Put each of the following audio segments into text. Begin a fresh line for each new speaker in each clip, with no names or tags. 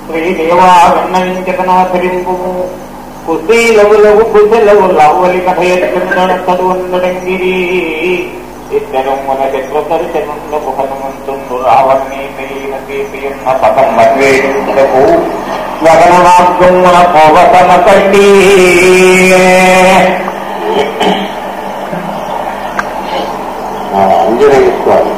శ్రీదేవా వెన్నవించకనాథరింపు కుశీలవులవు కుశలవు లవ్వలి కథయత్తున్నడతడున్నడంగిరి ఇద్దరు మన చక్రదర్శనుండకు హనుమంతుండు రావణ్ణి తెలియన తీపియున్న పదం మద్వేయుడకు గగననాగ్గుమ్మన పోవతమ కట్టి
ఆ ఆంజనేయ స్వామి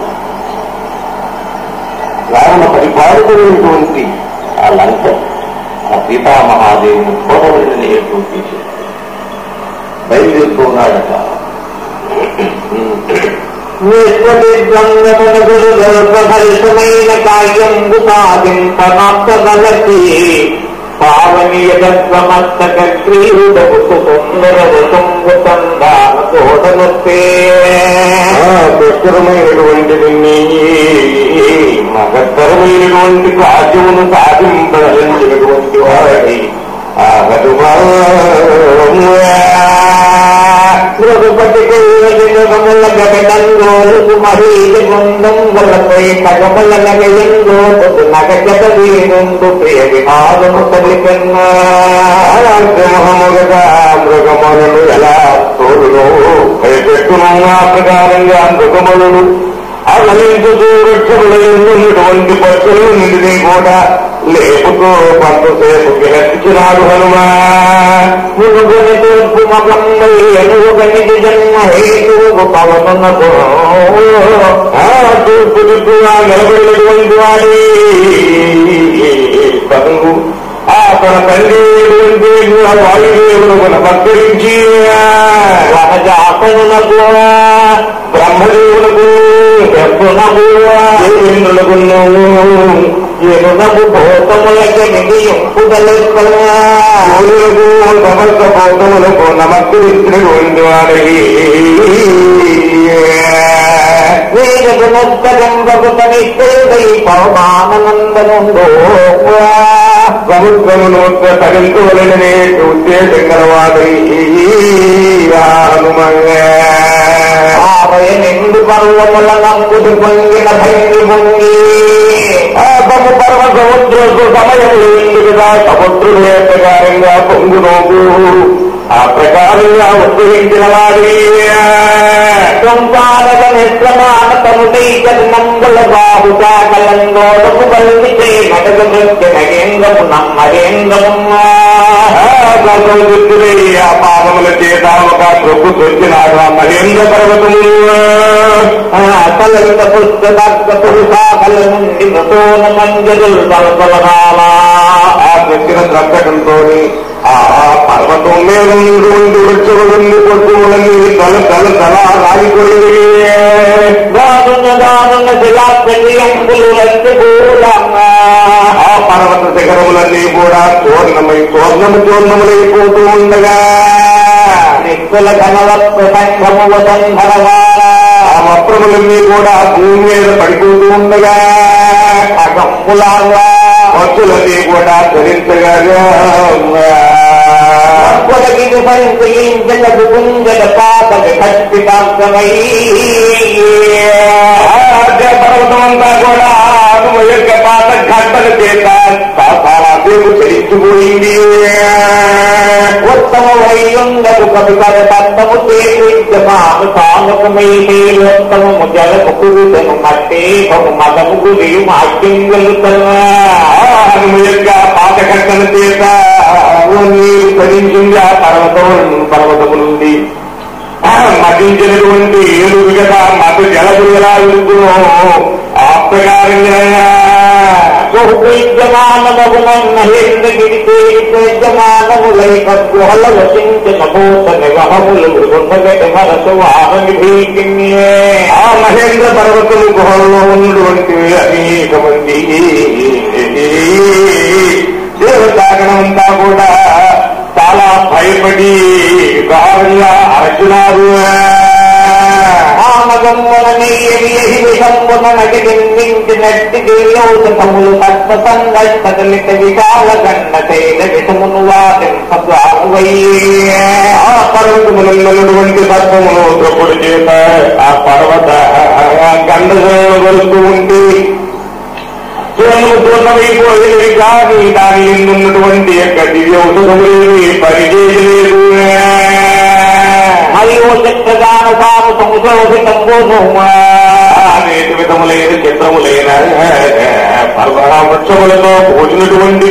రావణ పరిపాలకుడైనటువంటి ఆ లంక ఆ సీతామహాదేవిని చూడవలసినటువంటి బయలుదేరుతున్నాడట
విశ్వవిద్వంగమైన కార్యంబు సాధింపనాప్తగలసి పావనీయమస్తక క్రీడకు సుందర ఋతుంబు సంధాన తోడనొస్తే
దుష్టరమైనటువంటి మగత్తరమైనటువంటి కార్యమును సాధింపదలించినటువంటి వాడి ఆ
మృగపటికముల గగనంగోలు మరీది గుండం వలపై తగమల నగయంగో నగజత వీరుండు ప్రియ విహారము కలికన్నా
సింహముగా మృగములను ఎలా తోడును భయపెట్టును ఆ ప్రకారంగా మృగములను అలలించుతూ వృక్షములైనటువంటి పక్షులు నిండిని కూడా లేపుతూ కొంతసేపు విరచించినాడు హనుమా
మునుగని తూర్పు మగమ్మై ఎనుగనిది జన్మ హేతువు పవనకు
ఆ తూర్పు దిక్కుగా నిలబడినటువంటి వాడి కనుగు ఆ తన తండ్రి వాయుదేవుడు నమస్కరించి
వనజాతనునకు
బ్రహ్మదేవులకు
ఎప్పునకు
దేవేంద్రులకు
ఎనునకు భూతములకి నిధి ఎంపుదలకు
సూర్యులకు సమస్త భౌతములకు నమస్కరించినటువంటి వాడి
వేదకు ముక్తగంగకు తనిష్టై పవమానందనుందో
సముద్రమును తగించవలననే ఉద్దేశం గలవాడి హనుమంగా
ఆపై నిండు పర్వముల నంబుడు పొంగిన భంగి పొంగి
ఆపము పర్వ సముద్రకు సమయం ఎందుకుగా సముద్రుడు ఏ ప్రకారంగా పొంగునోకు ఆ ప్రకారంగా ఉద్భవించిన వాడి
సంపాదక నిశ్రమానతముడై జన్మంగుల బాబు చాకలంగోడకు బల్లిచే నడక దృష్టి నగేంద్రము నమ్మరేంద్రము
ఆ పాదముల చేత ఒక ప్రభు తొచ్చినాడు ఆ మహేంద్ర పర్వతము
అసలంత పుస్తక పురుషాకల నుండి మృతోన మంజరులు బలబలరాలా
ఆ దక్షిణ ద్రవ్యకంతో ఆ పర్వతం మీద ఉన్నటువంటి వృక్షములన్నీ పశువులన్నీ తల తల తల రాగిపోయి
దారుణ దారుణ శిలాప్రతియంపులు రక్తగోళంగా
ఆ పర్వత శిఖరములన్నీ కూడా చూర్ణమై చూర్ణము చూర్ణములైపోతూ ఉండగా
నిక్కుల ఘనవత్వ సంఘము వదంధరవాల
ఆ వస్త్రములన్నీ కూడా భూమి మీద పడిపోతూ ఉండగా
అగంపులాగా
పక్షులన్నీ కూడా ధరించగా
కొలగిది సంకలించగదు గుంజల పాపగ కష్టితాంతమై
పర్వతమంతా కూడా ఆగమ యొక్క పాత ఘట్టల చేత సాధారణకు చలించిపోయింది
ఉత్తమ వైయుండకు కవికర తత్వము తేజమాను సాముకమై ఉత్తమము జలము కురుతను మట్టే బహు మదము గురియు మాగ్యంగలుతన్నా
ఆగమ యొక్క పాత ఘట్టల చేత నీరు ధరించింది ఆ పర్వతం పర్వతములుంది మతించినటువంటి ఏనుగు కదా మత జలదు ఎలా వెళ్తున్నో ఆ ప్రకారంగా
బహుపైద్యమానమగుమన్నహేంద్ర గిరితే పైద్యమానములైక గృహల వసించిన భూత నివహములు ఉండగటి మనసు వాహని భీకిన్యే
ఆ మహేంద్ర పర్వతము గుహల్లో ఉన్నటువంటి అనేక మంది దేవతాగణమంతా కూడా చాలా భయపడి గారంగా అరచున్నారు
విషంబునటి దివ్యౌషధములు తత్వ సంగలిత విశాల గండ తైల విషమును వాటింపయ్యే
ఆ పర్వతములన్నటువంటి సర్పములు ద్రపుడు చేత ఆ పర్వత గండ వరుస్తూ ఉంటే చూడము చూడమైపోయి కానీ దాని ఉన్నటువంటి యొక్క దివ్య ఔషధములేమి పనిచేయలేదు
మరియు చక్రగాన సాము సంశోభితంబోను
అనేక విధములైన చిత్రములైన పర్వత వృక్షములతో కూడినటువంటి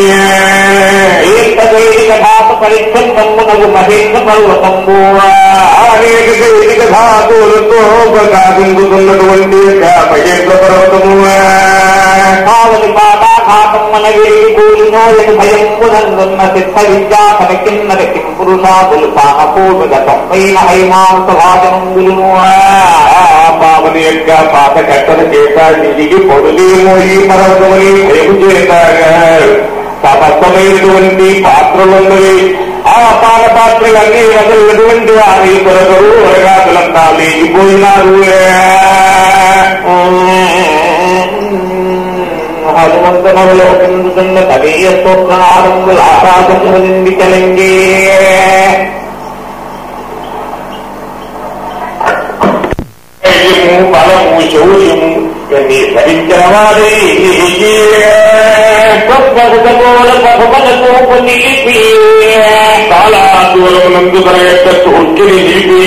ఏకదైక ధాత పరిచ్ఛిన్నమునగు మహేంద్ర పర్వతంబు
అనేక దైవిక ధాతువులతో ప్రకాశించుతున్నటువంటి యొక్క మహేంద్ర పర్వతము
కావలి పాదాఘాతం మనగిరి కూలినో ఎను భయంబునందున్న సిద్ధ విద్యా కనకిన్నర కిం పురుషాదులు సానపూర్వక తొంభైన హైమాంస భాజనంబులును
పాపని యొక్క పాత కట్టల చేత నిలిగి పొడులేమో ఈ పర్వతమని భయము చేత సమస్తమైనటువంటి పాత్రలున్నవి ఆ పాల పాత్రలన్నీ వదలటువంటి వారి కొరకరు వరగాతులంతా లేచిపోయినారు
హనుమంతనవలోకిందుతున్న తదీయ స్తోత్రనాదంబుల ఆకాశము నిండి కలంగే
ధైర్యము బలము శౌర్యము ఇవన్నీ ధరించిన వారే
స్వప్నగతమూల పథమలతో నిలిపి
చాలా దూరమునందు తన యొక్క చోట్టిని నిలిపి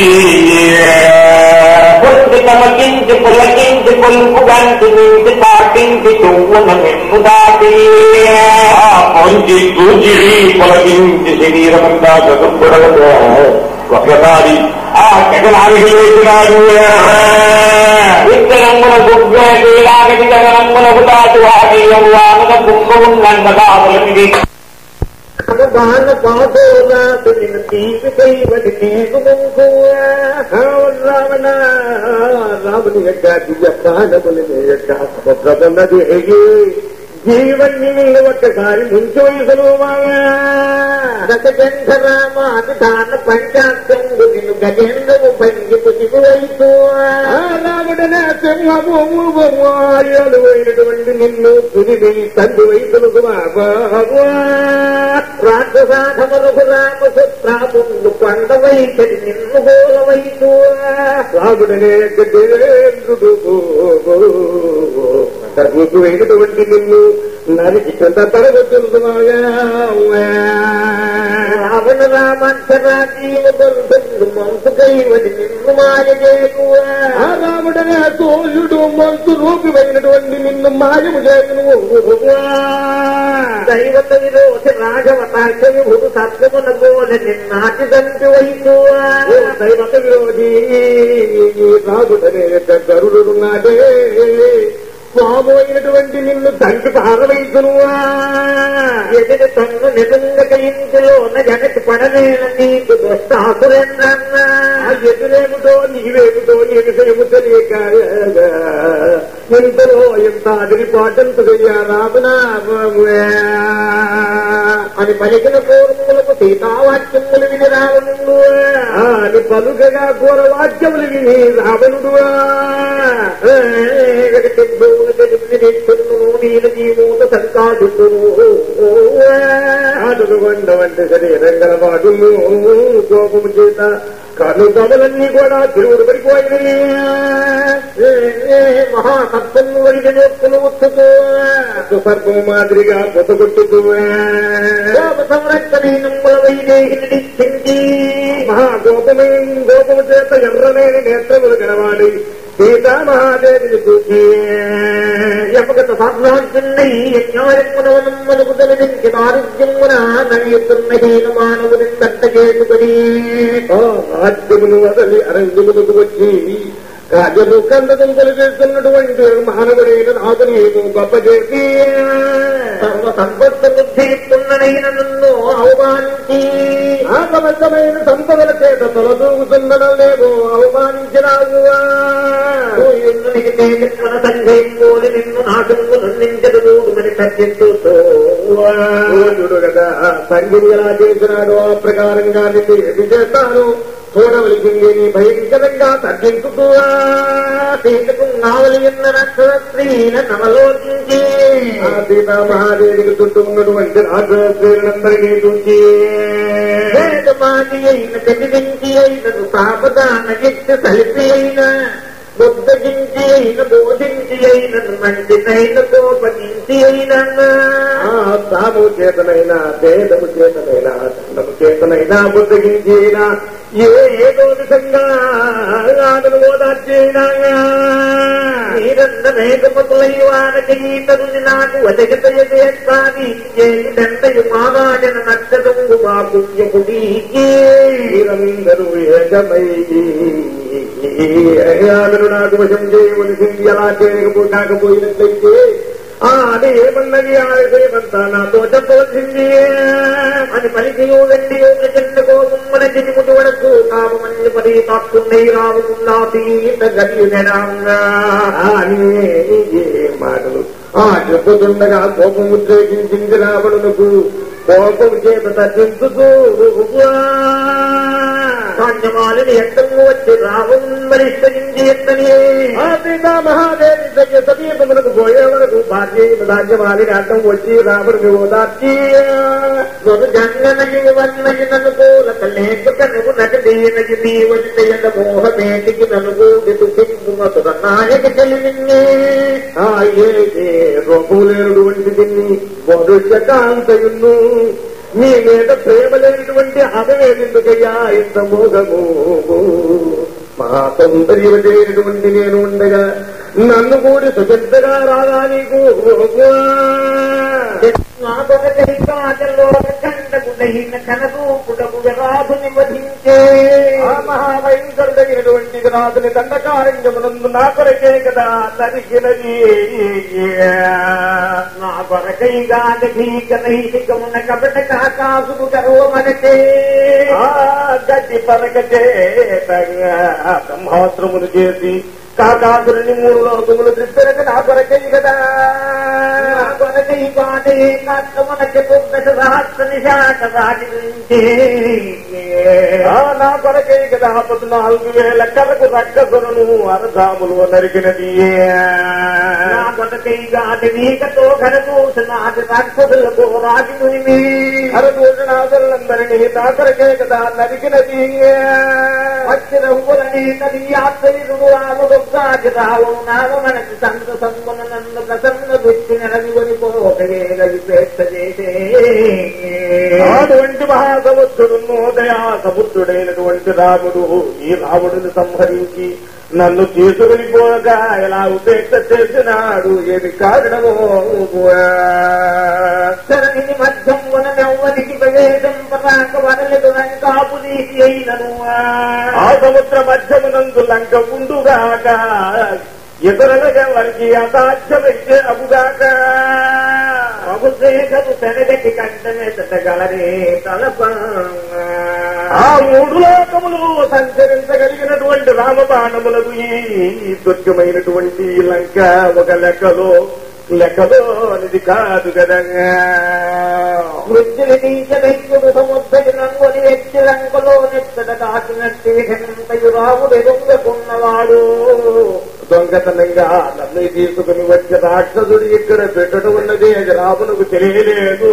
పొట్టి తమకించి పులకించి కొలుపు గంటి నుంచి తాటించి చువ్వున మెమ్ము దాటి
ఆ పొంచి తూచిడి పొలకించి శరీరమంతా చదువుడగా ఒకసారి ఆ గగనానికి వేసినాడు
విత్తనమ్ముల గుగ్గేలాగటి గగనమ్ములకు దాటు వాటియం వానక కుంభమున్నంద కావులమిది బాణ పాదోనాథు నిన్ను తీపి కైవటి తీపు రావణ రాముని యొక్క దివ్య ప్రాణములని యొక్క సముద్రమున్నది జీవన్ని నిన్ను ఒక్కసారి ముంచి వయసులు రామాభిధాన పంచాంగంగు నిన్ను గజేంద్రము పంగిపు దిగు వయసు రాముడనే సింహము అయినటువంటి నిన్ను తుదివి తండ్రి వయసులు రాక్షసాధములకు రామసుత్రాముందు కొండ వైఖరి నిన్ను గోల వయసు రాముడనే గజేంద్రుడు అయినటువంటి నిన్ను నరికి కింద తరగతులుగా రావణ రామాంతరాజీవుడు మంసు కైవని నిన్ను మాయ రాముడనే సూర్యుడు మంసు రూపిమైనటువంటి నిన్ను మాయము చేయను దైవత విరోధి రాఘవతాశ విభుడు సత్యమున గోల నిన్నాటి తండ్రి వయసు దైవత విరోధి రాజుడనే గరుడు నాడే స్వాము అయినటువంటి నిన్ను తండ్రి పారవైతును ఎదురు తన్ను నిజంగా ఇంటిలోన జనకి పడలేన నీకు దుష్టాసురేంద్రన్న ఎదురేమిటో నీవేమిటో నీ విషయము తెలియక ఇంతలో ఎంత అదిరి పాటంతుగయ్యా రామునా అని పలికిన పూర్వములకు సీతావాక్యములు విని రావణుడు అని పలుకగా కూర వాక్యములు విని రావణుడు నీలజీమూత సంకాదుడు ఆదుకొండ వంటి శరీరం గలవాడు కోపము చేత కను కమలన్నీ కూడా తిరుగుడు పడిపోయినవి మహాసత్వము వడిన నొప్పులు ఉత్తుతూ సర్పము మాదిరిగా పొతగొట్టుతూ సంరక్షణీనముల వైదేహిని చింది మహాగోపమైన గోపము చేత ఎర్రలేని నేత్రములు గలవాడి సీతామహాదేవిని చూసి ఎప్పగత సాధ్వాంచున్నై యజ్ఞాయమునవనమ్మలకు తొలగించి ఆరోగ్యమున నడియుతున్న హీన మానవుని తట్ట చేసుకుని రాజ్యమును వదలి అరణ్యములకు వచ్చి రాజ్యము కందదంతలు చేస్తున్నటువంటి మానవుడైన నాదుని గొప్ప చేసి సర్వ సంపత్త బుద్ధిస్తున్ననైన నన్ను అవమానించి ఆకవంతమైన సంపదల చేత తొలదూగుతున్నడం లేదు అవమానించినావు సంఘంలోని నిన్ను నాశము నందించదు మరి తగ్గిస్తూ కదా సంఘం ఎలా చేసినాడో ఆ ప్రకారంగా నిన్ను ఏమి చేస్తాను చూడవలసింది నీ భయంకరంగా తగ్గించుతూ సీతకు నావలి ఎన్న నక్షత్రీన నవలోకించి ఆ సీతామహాదేవికి చుట్టూ ఉన్నటువంటి రాజస్త్రీలందరినీ చూసి వేదమాది అయిన తెలివించి అయిన సాపదాన వ్యక్తి సలిపి అయిన బుద్ధగించి అయిన బోధించి అయిన మంచినైన కోపగించి అయిన తాము చేతనైనా భేదము చేతనైనా దండము చేతనైనా బుద్ధగించి అయినా ఏ ఏదో విధంగా ఆటలు ఓదార్చేనా మీరందరేకములైవానకి ఈతరుని నాకు వదగతయదేస్తాని ఏమిటంతయు మాగాడిన నచ్చదము మా పుణ్యకుడి మీరందరూ ఏకమై ఆమెను నాకు వశం చేయవలసింది ఎలా చేయకపో కాకపోయినట్లయితే ఆ అది ఏమన్నది ఆశయమంతా నాతో చెప్పవలసింది అని పలికియో వెండియో ప్రచండకో ముమ్మన దిగుముటి వరకు కామమని పరి తాక్కున్నై రావుకున్నా తీత గది అని ఏ మాటలు ఆ చెప్పుతుండగా కోపం ఉద్రేకించింది రావణునకు కోపం చేత తగ్గించుతూ కాండమాలని ఎట్టము వచ్చి రావణ్మరిష్టరించి ఎత్తని సీతా మహాదేవి దగ్గర సమీపములకు పోయే వరకు భార్య రాజ్యమాలిని అడ్డం వచ్చి రాముడిని ఓదార్చి జంగనగి వన్నగి నలుగోలక లేక నువ్వు నగదీనగి నీ వచ్చి మోహమేటికి నలుగోడు సింగుమతుల నాయక చెలిమిన్ని ఏ రఘులేరుడు వంటి దీన్ని భవిష్యకాంతయున్ను నీ మీద ప్రేమ లేనటువంటి అవేందుకయ్యా ఇంత మోగము మహా సౌందర్యమైనటువంటి నేను ఉండగా నన్ను కూడి సుపెద్దగా రాగా నీకు మహాభయంకరుడైనటువంటి రాజుని దండకారణ్యమునందు నా కొరకే కదా నరికినది నా కొరకై గాదీకనైతికమున కపట కాకాసుకు గర్వమనకే గడ్డి పరకటే బ్రహ్మాస్త్రములు చేసి కాకాసురుని మూడు లోకములు త్రిప్పెరక నా కొరకై కదా నా కొరకై పాటే కాకమన చతుర్దశ సహస్ర నిశాట రాజు గురించి నా కొరకై కదా పద్నాలుగు వేల కరకు రక్కసురును అరధాములు నరికినది నా కొరకై గాటి నీకతో ఘనదూషణ నాటి రాక్షసులకు రాజుని హరదూషణాదులందరినీ నా కొరకే కదా నరికినది అక్షరహులని నది యాత్రికుడు రాముడు రాజరావు నాగ మనకి సంత సంగుణ నన్ను ప్రసన్న దృష్టి నరది కొనిపోగేగలిపేక్ష చేసే అటువంటి మహాసముద్రుడు దయా సముద్రుడైనటువంటి రాముడు ఈ రాముడిని సంహరించి నన్ను తీసుకునిపోగా ఎలా ఉపేక్ష చేసినాడు ఏమి కారణమో సరణిని మధ్యం వనమెవ్వరికి ప్రవేశం పరాక వనలేదు లంకాపు నీతి అయినను ఆ సముద్ర మధ్యమునందు లంక ఉండుగాక ఇతరులుగా వారికి అసాధ్యమైతే అబుగాక అభిషేకము తెరగటి కంటమే తగలరే తలప ఆ మూడు లోకములు సంచరించగలిగినటువంటి రామబాణములకు ఈ దుర్గమైనటువంటి లంక ఒక లెక్కలో లెక్కలో అనేది కాదు కదా వృత్తిని తీసవెక్కుడు సముద్రకి రంగుని వ్యక్తి రంగులో నెత్తడ దాచినట్టేంతయు రాముడు ఎదుంగకున్నవాడు దొంగతనంగా నన్ను తీసుకుని వచ్చే రాక్షసుడు ఇక్కడ పెట్టడం ఉన్నది అది రామునకు తెలియలేదు